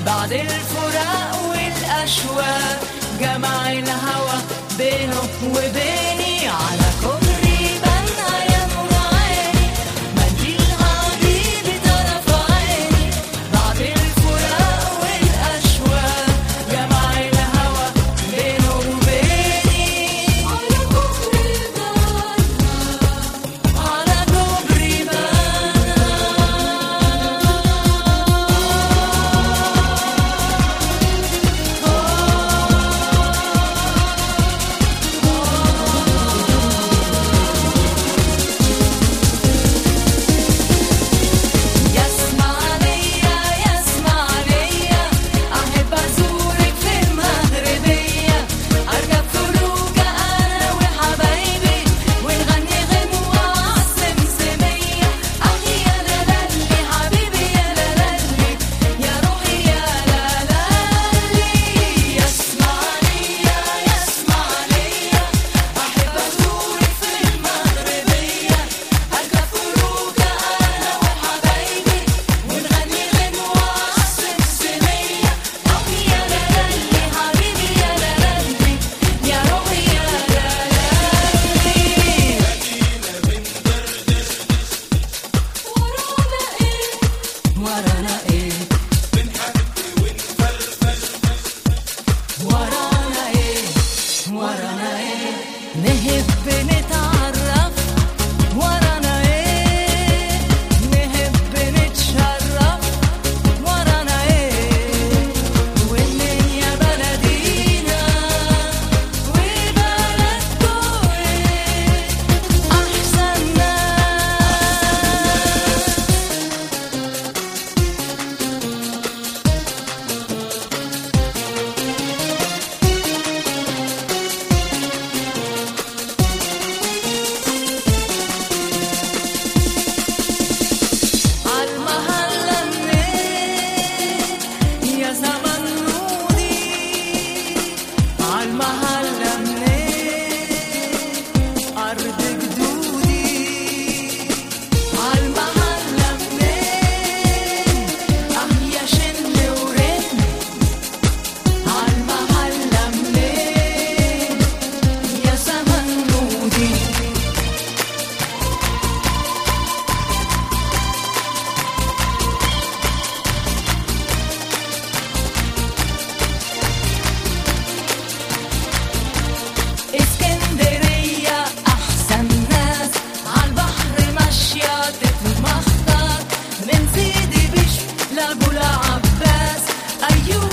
بعد الفراق والأشواق جمع الهوى بينه وبيني على كوبري بنها يا نور عيني منديل حبيبي طرف عيني بعد الفراق والأشواق جمع الهوى بينه وبيني على كوبري بنها على كوبري بنها يسمع ليا يسمع ليا أحب أزورك في المغربية أركب فلوكة أنا وحبايبي ونغني غنوة عالسمسمية أخي يا لالي حبيبي يا لالي يا روحي يا لالي يسمع ليا يسمع ليا أحب أزورك في المغربية أركب فلوكة أنا وحبايبي ونغني غنوة عالسمسمية أخي يا لالي حبيبي يا لالي يا روحي يا لالي ورانا ايه ورانا ايه ورانا ايه نحب نتعرف ورانا ايه نحب نتشرف ورانا ايه ومنين يا بلدينا وبلدكوا ايه احسن ناس عالمحلة منين يا زمن نودي عالمحلة منين أرض جدودي عالمحلة منين أه يا شن ورن عالمحلة منين يا زمن نودي اسكندرية أحسن ناس عالبحر ماشية تتمخطر من سيدي بش لأبو العباس أيوة